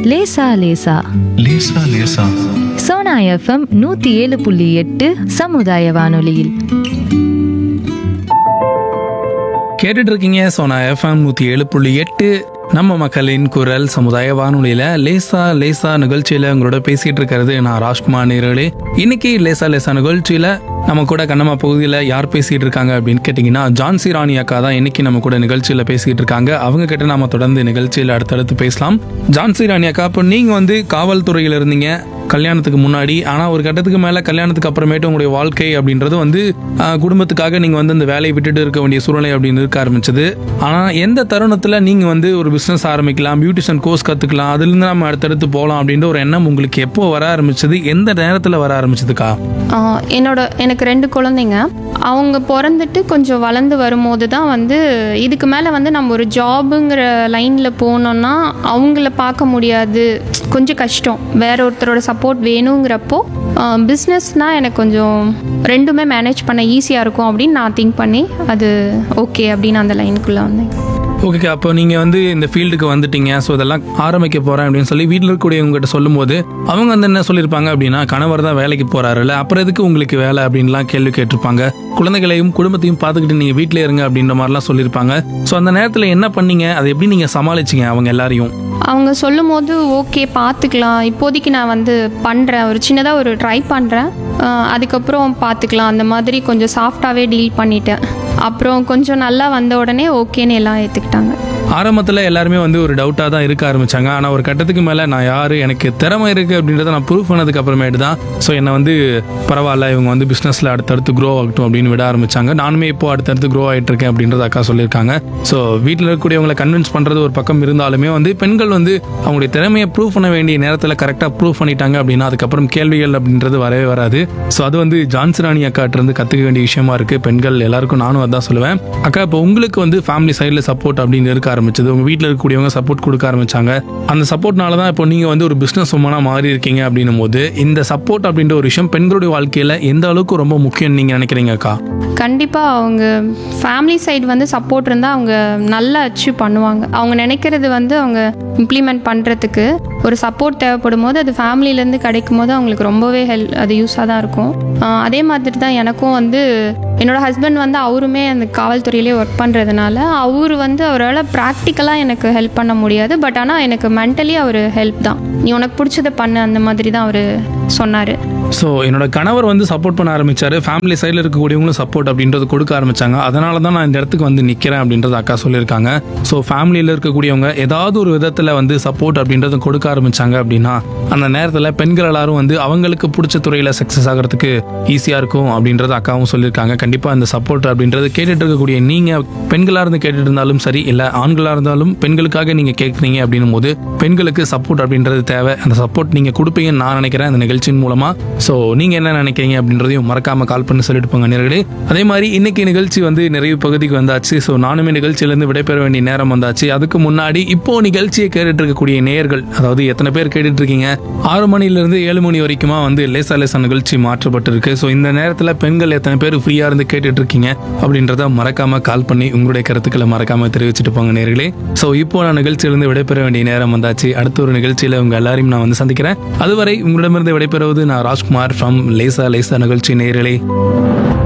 லேசா லேசா லேசா லேசா சோனா எஃப்எம் நூத்தி ஏழு புள்ளி எட்டு சமுதாய வானொலியில் கேட்டுட்டு இருக்கீங்க சோனா எஃப்எம் நூற்றி ஏழு புள்ளி எட்டு நம்ம மக்களின் குரல் சமுதாய வானொலியில லேசா லேசா நிகழ்ச்சியில உங்களோட பேசிட்டு இருக்கிறது நான் ராஜ்குமார் நேரலே இன்னைக்கு லேசா லேசா நிகழ்ச்சியில நம்ம கூட கண்ணம்மா பகுதியில் யார் பேசிட்டு இருக்காங்க அப்படின்னு கேட்டிங்கன்னா ஜான்சி ராணி அக்கா தான் இன்னைக்கு நம்ம கூட நிகழ்ச்சியில பேசிட்டு இருக்காங்க அவங்க கிட்ட நாம தொடர்ந்து நிகழ்ச்சியில அடுத்தடுத்து பேசலாம் ஜான்சி ராணி அக்கா இப்போ நீங்க வந்து காவல்துறையில் இருந்தீங்க கல்யாணத்துக்கு முன்னாடி ஆனால் ஒரு கட்டத்துக்கு மேலே கல்யாணத்துக்கு அப்புறமேட்டு உங்களுடைய வாழ்க்கை அப்படின்றது வந்து ஆஹ், குடும்பத்துக்காக நீங்கள் வந்து இந்த வேலையை விட்டுட்டு இருக்க வேண்டிய சூழ்நிலை அப்படின்னு இருக்க ஆரம்பிச்சது ஆனால் எந்த தருணத்தில் நீங்கள் வந்து ஒரு பிஸ்னஸ் ஆரம்பிக்கலாம் பியூட்டிஷியன் கோர்ஸ் கற்றுக்கலாம் அதுலேருந்து நம்ம அடுத்தடுத்து போகலாம் அப்படின்ற ஒரு எண்ணம் உங்களுக்கு எப்போ வர ஆரம்பிச்சது எந்த நேரத்தில் வர ஆரம்பிச்சதுக்கா ஆஹ் என்னோட எனக்கு ரெண்டு குழந்தைங்க அவங்க பிறந்துட்டு கொஞ்சம் வளர்ந்து வரும்போது தான் வந்து இதுக்கு மேலே வந்து நம்ம ஒரு ஜாபுங்கிற லைனில் போனோம்னா அவங்கள பார்க்க முடியாது கொஞ்சம் கஷ்டம் வேற ஒருத்தரோட சப்போர்ட் வேணுங்கிறப்போ பிஸ்னஸ்னால் எனக்கு கொஞ்சம் ரெண்டுமே மேனேஜ் பண்ண ஈஸியாக இருக்கும் அப்படின்னு நான் திங்க் பண்ணி அது ஓகே அப்படின்னு அந்த லைனுக்குள்ளே வந்தேன் ஓகேக்கா அப்போ நீங்கள் வந்து இந்த ஃபீல்டுக்கு வந்துட்டீங்க ஸோ இதெல்லாம் ஆரம்பிக்க போகிறேன் அப்படின்னு சொல்லி வீட்டில் இருக்கக்கூடியவங்ககிட்ட சொல்லும்போது அவங்க வந்து என்ன சொல்லியிருப்பாங்க அப்படின்னா கணவர் தான் வேலைக்கு போகிறாருல்ல அப்புறம் எதுக்கு உங்களுக்கு வேலை அப்படின்லாம் கேள்வி கேட்டிருப்பாங்க குழந்தைகளையும் குடும்பத்தையும் பார்த்துக்கிட்டு நீங்கள் வீட்டிலே இருங்க அப்படின்ற மாதிரிலாம் சொல்லியிருப்பாங்க ஸோ அந்த நேரத்தில் என்ன பண்ணீங்க அதை எப்படி நீங்கள் சமாளிச்சிங்க அவங்க எல்லாரையும் அவங்க சொல்லும் போது ஓகே பார்த்துக்கலாம் இப்போதைக்கு நான் வந்து பண்ணுறேன் ஒரு சின்னதாக ஒரு ட்ரை பண்ணுறேன் அதுக்கப்புறம் பார்த்துக்கலாம் அந்த மாதிரி கொஞ்சம் சாஃப்டாகவே டீல் பண்ணிட்டேன் அப்புறம் கொஞ்சம் நல்லா வந்த உடனே ஓகேன்னு எல்லாம் ஏற்றுக்கிட்டாங்க ஆரம்பத்தில் எல்லாருமே வந்து ஒரு டவுட்டாக தான் இருக்க ஆரம்பிச்சாங்க ஆனால் ஒரு கட்டத்துக்கு மேலே நான் யார் எனக்கு திறமை இருக்குது அப்படின்றத நான் ப்ரூவ் பண்ணதுக்கு அப்புறமேட்டு தான் ஸோ என்னை வந்து பரவாயில்ல இவங்க வந்து பிஸ்னஸில் அடுத்தடுத்து க்ரோ ஆகட்டும் அப்படின்னு விட ஆரம்பிச்சாங்க நானுமே இப்போ அடுத்தடுத்து க்ரோ ஆகிட்டு இருக்கேன் அப்படின்றத அக்கா சொல்லியிருக்காங்க ஸோ வீட்டில் இருக்கக்கூடியவங்களை கன்வின்ஸ் பண்ணுறது ஒரு பக்கம் இருந்தாலுமே வந்து பெண்கள் வந்து அவங்களுடைய திறமையை ப்ரூவ் பண்ண வேண்டிய நேரத்தில் கரெக்டாக ப்ரூவ் பண்ணிட்டாங்க அப்படின்னா அதுக்கப்புறம் கேள்விகள் அப்படின்றது வரவே வராது ஸோ அது வந்து ஜான்சராணி அக்காட்ட இருந்து கற்றுக்க வேண்டிய விஷயமா இருக்குது பெண்கள் எல்லாருக்கும் நானும் அதான் சொல்லுவேன் அக்கா இப்போ உங்களுக்கு வந்து ஃபேமிலி சைடில் சப்போர்ட் அப்படின்னு இருக்க ஆரம்பிச்சது உங்கள் வீட்டில் இருக்கக்கூடியவங்க சப்போர்ட் கொடுக்க ஆரம்பிச்சாங்க அந்த சப்போர்ட்னால தான் இப்போ நீங்கள் வந்து ஒரு பிஸ்னஸ் உமனாக மாறி இருக்கீங்க அப்படின்னும் போது இந்த சப்போர்ட் அப்படின்ற ஒரு விஷயம் பெண்களுடைய வாழ்க்கையில் எந்த அளவுக்கு ரொம்ப முக்கியம் நீங்கள் நினைக்கிறீங்க அக்கா கண்டிப்பாக அவங்க ஃபேமிலி சைடு வந்து சப்போர்ட் இருந்தால் அவங்க நல்லா அச்சீவ் பண்ணுவாங்க அவங்க நினைக்கிறது வந்து அவங்க இம்ப்ளிமெண்ட் பண்ணுறதுக்கு ஒரு சப்போர்ட் தேவைப்படும் போது அது ஃபேமிலியிலேருந்து கிடைக்கும் போது அவங்களுக்கு ரொம்பவே ஹெல்ப் அது யூஸாக தான் இருக்கும் ஆஹ் அதே மாதிரி தான் எனக்கும் வந்து என்னோட ஹஸ்பண்ட் வந்து அவருமே அந்த காவல்துறையிலே ஒர்க் பண்ணுறதுனால அவர் வந்து அவரால் ப்ராக்டிக்கலாக எனக்கு ஹெல்ப் பண்ண முடியாது பட் ஆனால் எனக்கு மென்டலி அவர் ஹெல்ப் தான் நீ உனக்கு பிடிச்சதை பண்ணு அந்த மாதிரி தான் அவர் சொன்னார் ஸோ என்னோட கணவர் வந்து சப்போர்ட் பண்ண ஆரம்பிச்சாரு ஃபேமிலி சைடில் இருக்கக்கூடியவங்களும் சப்போர்ட் அப்படின்றது கொடுக்க ஆரம்பிச்சாங்க அதனால தான் நான் இந்த இடத்துக்கு வந்து நிற்கிறேன் அப்படின்றது அக்கா சொல்லியிருக்காங்க ஸோ ஃபேமிலியில் இருக்கக்கூடியவங்க ஏதாவது ஒரு விதத்தில் வந்து சப்போர்ட் அப்படின்றது கொடுக்க ஆரம்பிச்சாங்க அப்படின்னா அந்த நேரத்தில் பெண்கள் எல்லாரும் வந்து அவங்களுக்கு பிடிச்ச துறையில் சக்ஸஸ் ஆகிறதுக்கு ஈஸியாக இருக்கும் அப்படின்றது அக்காவும் சொல்லியிருக்காங்க கண்டிப்பாக அந்த சப்போர்ட் அப்படின்றது கேட்டுட்டு இருக்கக்கூடிய நீங்கள் பெண்களாக இருந்து கேட்டுட்டு இருந்தாலும் சரி இல்லை ஆண்களாக இருந்தாலும் பெண்களுக்காக நீங்கள் கேட்குறீங்க அப்படின்னும் போது பெண்களுக்கு சப்போர்ட் அப்படின்றது தேவை அந்த சப்போர்ட் நீங்கள் கொடுப்பீங்கன்னு நான் நினைக்கிறேன் அந்த நிகழ்ச்சியின் மூலமாக ஸோ நீங்கள் என்ன நினைக்கிறீங்க அப்படின்றதையும் மறக்காமல் கால் பண்ணி சொல்லிட்டு போங்க நேர்களே அதே மாதிரி இன்னைக்கு நிகழ்ச்சி வந்து நிறைவு பகுதிக்கு வந்தாச்சு ஸோ நானுமே நிகழ்ச்சியிலேருந்து விடைபெற வேண்டிய நேரம் வந்தாச்சு அதுக்கு முன்னாடி இப்போ நிகழ்ச்சியை கேட்டுட்டு இருக்கக்கூடிய நேயர்கள் அதாவது எத்தனை பேர் கேட்டுட்டு இருக்கீங்க ஆறு மணிலேருந்து ஏழு மணி வரைக்குமா வந்து லேசா லேசா நிகழ்ச்சி மாற்றப்பட்டிருக்கு ஸோ இந்த நேரத்தில் பெண்கள் எத்தனை பேர் ஃப்ரீயாக இருந்து கேட்டுட்டு இருக்கீங்க அப்படின்றத மறக்காம கால் பண்ணி உங்களுடைய கருத்துக்களை மறக்காம தெரிவிச்சுட்டு போங்க நேர்களே ஸோ இப்போ நான் நிகழ்ச்சியிலிருந்து விடைபெற வேண்டிய நேரம் வந்தாச்சு அடுத்த ஒரு நிகழ்ச்சியில் உங்க எல்லாரையும் நான் வந்து சந்திக்கிறேன் அதுவரை உங்களிடமிருந்து விடைபெறுவது நான் ராஜ்குமார் ஃப்ரம் லேசா லேசா நிகழ்ச்சி நேர்களே